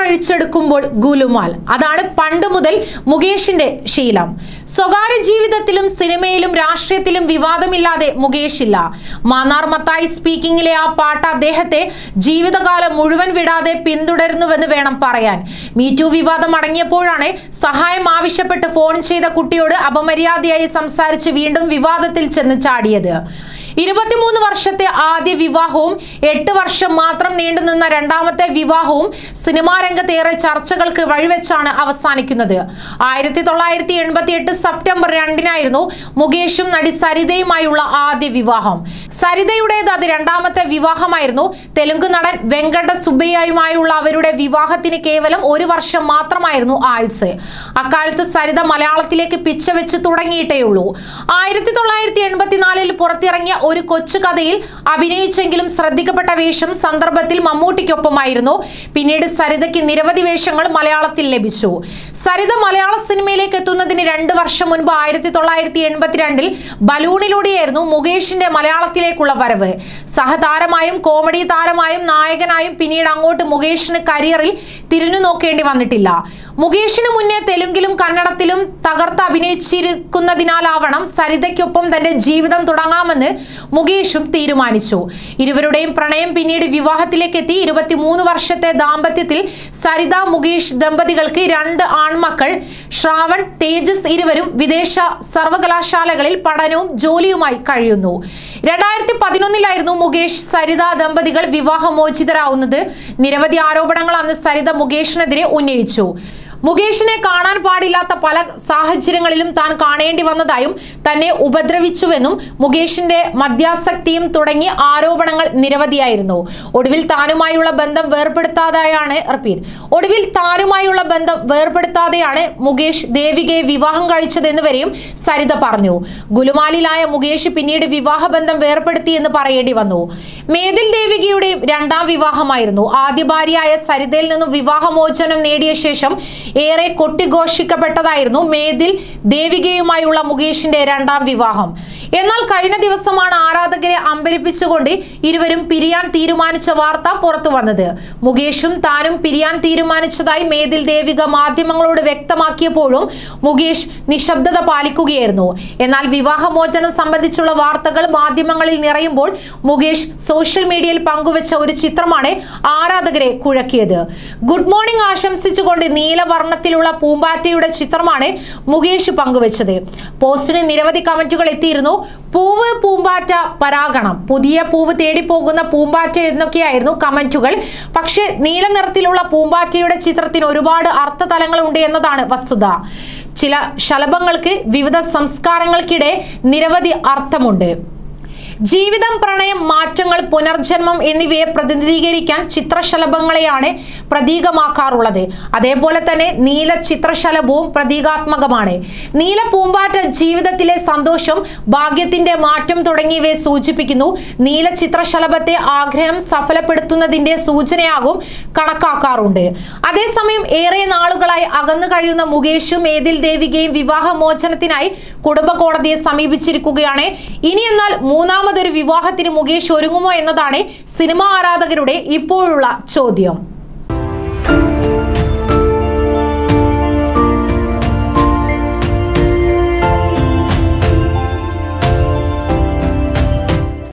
വലിച്ചഴിച്ചെടുക്കുമ്പോൾ ഗുലുമാൽ അതാണ് പണ്ട് മുതൽ മുകേഷിന്റെ ശീലം സ്വകാര്യ ജീവിതത്തിലും സിനിമയിലും രാഷ്ട്രീയത്തിലും വിവാദമില്ലാതെ മുകേഷ് ഇല്ല മാന്നാർ മത്തായി സ്പീക്കിംഗിലെ ആ പാട്ട് അദ്ദേഹത്തെ ജീവിതകാലം മുഴുവൻ വിടാതെ പിന്തുടരുന്നുവെന്ന് വേണം പറയാൻ മീറ്റു വിവാദം അടങ്ങിയപ്പോഴാണ് സഹായം ആവശ്യപ്പെട്ട് ഫോൺ ചെയ്ത കുട്ടിയോട് അപമര്യാദയായി സംസാരിച്ച് വീണ്ടും വിവാദത്തിൽ ചെന്ന് ചാടിയത് ഇരുപത്തിമൂന്ന് വർഷത്തെ ആദ്യ വിവാഹവും എട്ട് വർഷം മാത്രം നീണ്ടുനിന്ന രണ്ടാമത്തെ വിവാഹവും സിനിമാ രംഗത്ത് ഏറെ ചർച്ചകൾക്ക് വഴിവെച്ചാണ് അവസാനിക്കുന്നത് ആയിരത്തി തൊള്ളായിരത്തി എൺപത്തി എട്ട് സെപ്റ്റംബർ രണ്ടിനായിരുന്നു മുകേഷും നടി സരിതയുമായുള്ള ആദ്യ വിവാഹം സരിതയുടേത് അത് രണ്ടാമത്തെ വിവാഹമായിരുന്നു തെലുങ്ക് നടൻ വെങ്കട സുബ്ബയ്യയുമായുള്ള അവരുടെ വിവാഹത്തിന് കേവലം ഒരു വർഷം മാത്രമായിരുന്നു ആയുസ് അക്കാലത്ത് സരിത മലയാളത്തിലേക്ക് പിച്ച വെച്ച് തുടങ്ങിയിട്ടേയുള്ളൂ ആയിരത്തി തൊള്ളായിരത്തി എൺപത്തിനാലിൽ പുറത്തിറങ്ങിയ ഒരു കൊച്ചു കഥയിൽ അഭിനയിച്ചെങ്കിലും ശ്രദ്ധിക്കപ്പെട്ട വേഷം സന്ദർഭത്തിൽ മമ്മൂട്ടിക്കൊപ്പമായിരുന്നു പിന്നീട് സരിതയ്ക്ക് നിരവധി വേഷങ്ങൾ മലയാളത്തിൽ ലഭിച്ചു സരിത മലയാള സിനിമയിലേക്ക് എത്തുന്നതിന് രണ്ട് വർഷം മുൻപ് ആയിരത്തി തൊള്ളായിരത്തി എൺപത്തിരണ്ടിൽ ബലൂണിലൂടെയായിരുന്നു മുകേഷിന്റെ മലയാളത്തിലേക്കുള്ള വരവ് സഹതാരമായും കോമഡി താരമായും നായകനായും പിന്നീട് അങ്ങോട്ട് മുകേഷിന് കരിയറിൽ തിരിഞ്ഞു നോക്കേണ്ടി വന്നിട്ടില്ല മുകേഷിന് മുന്നേ തെലുങ്കിലും കന്നഡത്തിലും തകർത്ത് അഭിനയിച്ചിരിക്കുന്നതിനാലാവണം സരിതയ്ക്കൊപ്പം തന്റെ ജീവിതം തുടങ്ങാമെന്ന് മുകേഷും തീരുമാനിച്ചു ഇരുവരുടെയും പ്രണയം പിന്നീട് വിവാഹത്തിലേക്ക് എത്തി ഇരുപത്തിമൂന്ന് വർഷത്തെ ദാമ്പത്യത്തിൽ സരിത മുകേഷ് ദമ്പതികൾക്ക് രണ്ട് ആൺമക്കൾ ശ്രാവൺ തേജസ് ഇരുവരും വിദേശ സർവകലാശാലകളിൽ പഠനവും ജോലിയുമായി കഴിയുന്നു രണ്ടായിരത്തി പതിനൊന്നിലായിരുന്നു മുകേഷ് സരിത ദമ്പതികൾ വിവാഹമോചിതരാവുന്നത് നിരവധി ആരോപണങ്ങൾ അന്ന് സരിത മുകേഷിനെതിരെ ഉന്നയിച്ചു മുകേഷിനെ കാണാൻ പാടില്ലാത്ത പല സാഹചര്യങ്ങളിലും താൻ കാണേണ്ടി വന്നതായും തന്നെ ഉപദ്രവിച്ചുവെന്നും മുകേഷിന്റെ മദ്യാസക്തിയും തുടങ്ങി ആരോപണങ്ങൾ നിരവധിയായിരുന്നു ഒടുവിൽ താനുമായുള്ള ബന്ധം വേർപെടുത്താതെയാണ് റിപ്പീറ്റ് ഒടുവിൽ താനുമായുള്ള ബന്ധം വേർപെടുത്താതെയാണ് മുകേഷ് ദേവികയെ വിവാഹം കഴിച്ചതെന്ന് വരെയും സരിത പറഞ്ഞു ഗുലുമാലിലായ മുകേഷ് പിന്നീട് വിവാഹബന്ധം വേർപെടുത്തി എന്ന് പറയേണ്ടി വന്നു മേതിൽ ദേവികയുടെയും രണ്ടാം വിവാഹമായിരുന്നു ആദ്യ ഭാര്യയായ സരിതയിൽ നിന്നും വിവാഹമോചനം നേടിയ ശേഷം ഏറെ കൊട്ടിഘോഷിക്കപ്പെട്ടതായിരുന്നു മേതിൽ ദേവികയുമായുള്ള മുകേഷിന്റെ രണ്ടാം വിവാഹം എന്നാൽ കഴിഞ്ഞ ദിവസമാണ് ആരാധകരെ അമ്പരിപ്പിച്ചുകൊണ്ട് ഇരുവരും പിരിയാൻ തീരുമാനിച്ച വാർത്ത പുറത്തു വന്നത് മുകേഷും താനും പിരിയാൻ തീരുമാനിച്ചതായി മേതിൽ ദേവിക മാധ്യമങ്ങളോട് വ്യക്തമാക്കിയപ്പോഴും മുകേഷ് നിശബ്ദത പാലിക്കുകയായിരുന്നു എന്നാൽ വിവാഹമോചനം സംബന്ധിച്ചുള്ള വാർത്തകൾ മാധ്യമങ്ങളിൽ നിറയുമ്പോൾ മുകേഷ് സോഷ്യൽ മീഡിയയിൽ പങ്കുവച്ച ഒരു ചിത്രമാണ് ആരാധകരെ കുഴക്കിയത് ഗുഡ് മോർണിംഗ് ആശംസിച്ചുകൊണ്ട് നീലവർണ്ണത്തിലുള്ള പൂമ്പാറ്റയുടെ ചിത്രമാണ് മുകേഷ് പങ്കുവച്ചത് പോസ്റ്റിന് നിരവധി കമന്റുകൾ എത്തിയിരുന്നു പൂവ് പൂമ്പാറ്റ പരാഗണം പുതിയ പൂവ് തേടിപ്പോകുന്ന പൂമ്പാറ്റ എന്നൊക്കെയായിരുന്നു കമന്റുകൾ പക്ഷെ നീല നിറത്തിലുള്ള പൂമ്പാറ്റയുടെ ചിത്രത്തിന് ഒരുപാട് അർത്ഥതലങ്ങളുണ്ട് എന്നതാണ് വസ്തുത ചില ശലഭങ്ങൾക്ക് വിവിധ സംസ്കാരങ്ങൾക്കിടെ നിരവധി അർത്ഥമുണ്ട് ജീവിതം പ്രണയം മാറ്റങ്ങൾ പുനർജന്മം എന്നിവയെ പ്രതിനിധീകരിക്കാൻ ചിത്രശലഭങ്ങളെയാണ് പ്രതീകമാക്കാറുള്ളത് അതേപോലെ തന്നെ നീല ചിത്രശലഭവും പ്രതീകാത്മകമാണ് നീല പൂമ്പാറ്റ ജീവിതത്തിലെ സന്തോഷം ഭാഗ്യത്തിന്റെ മാറ്റം തുടങ്ങിയവയെ സൂചിപ്പിക്കുന്നു നീല ചിത്രശലഭത്തെ ആഗ്രഹം സഫലപ്പെടുത്തുന്നതിന്റെ സൂചനയാകും കണക്കാക്കാറുണ്ട് അതേസമയം ഏറെ നാളുകളായി അകന്നു കഴിയുന്ന മുകേഷും ഏതിൽ ദേവികയും വിവാഹമോചനത്തിനായി കുടുംബ കോടതിയെ സമീപിച്ചിരിക്കുകയാണ് ഇനി എന്നാൽ മൂന്നാമതൊരു വിവാഹത്തിന് മുകേഷ് ഒരുങ്ങുമോ എന്നതാണ് സിനിമാ ആരാധകരുടെ ഇപ്പോഴുള്ള ചോദ്യം